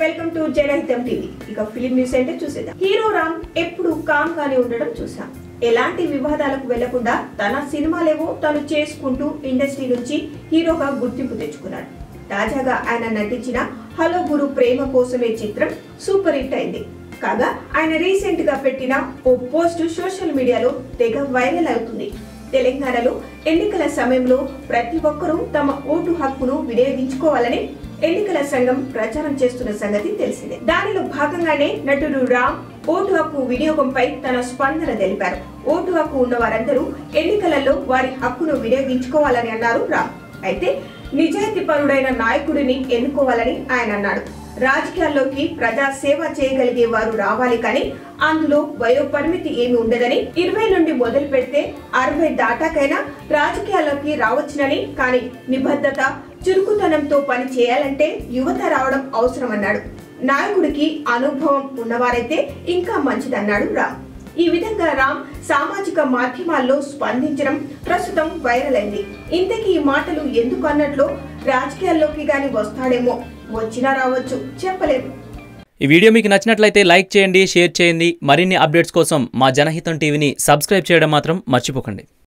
welcome to Janahitam TV ఇక film news అంటే చూసేద్దాం హీరో రామ్ ఎప్పుడు కామ్ గానే ఉండడం చూసాం ఎలాంటి వివాదాలకు వెళ్లకుండా తన సినిమాలేవో తను చేసుకుంటూ ఇండస్ట్రీ నుంచి హీరోగా గుర్తింపు తెచ్చుకున్నాడు తాజాగా ఆయన నటించిన హలో గురు ప్రేమ కోసమే చిత్రం సూపర్ హిట్ అయింది కాగా ఆయన రీసెంట్ గా పెట్టిన ఓ పోస్ట్ సోషల్ మీడియాలో తెగ వైరల్ అవుతుంది తెలంగాణలో ఎన్నికల సమయంలో ప్రతి ఒక్కరూ తమ ఓటు హక్కును వినియోగించుకోవాలని ఎన్నికల సంఘం ప్రచారం చేస్తున్న సంగతి తెలిసిందే దానిలో భాగంగానే నటుడు రామ్ ఓటు హక్కు వినియోగంపై తన స్పందన తెలిపారు ఓటు హక్కు ఉన్న వారందరూ ఎన్నికలలో వారి హక్కును వినియోగించుకోవాలని అన్నారు రామ్ అయితే నిజాయితీ పరుడైన నాయకుడిని ఎన్నుకోవాలని ఆయన అన్నాడు రాజకీయాల్లోకి ప్రజా సేవ చేయగలిగే వారు రావాలి కానీ అందులో వయో పరిమితి ఏమి ఉండదని ఇరవై నుండి మొదలు పెడితే అరవై దాటాకైనా రాజకీయాల్లోకి రావచ్చునని కానీ నిబద్ధత చురుకుతనంతో పని చేయాలంటే యువత రావడం అవసరమన్నాడు నాయకుడికి అనుభవం ఉన్నవారైతే ఇంకా మంచిదన్నాడు రామ్ ఈ విధంగా రామ్ సామాజిక మాధ్యమాల్లో స్పందించడం ప్రస్తుతం వైరల్ అయింది ఇంతకీ ఈ మాటలు ఎందుకు అన్నట్లు రాజకీయాల్లోకి గాని వస్తాడేమో వచ్చినా రావచ్చు చెప్పలేము ఈ వీడియో మీకు నచ్చినట్లయితే లైక్ చేయండి షేర్ చేయండి మరిన్ని అప్డేట్స్ కోసం మా జనహితం టీవీని సబ్స్క్రైబ్ చేయడం మాత్రం మర్చిపోకండి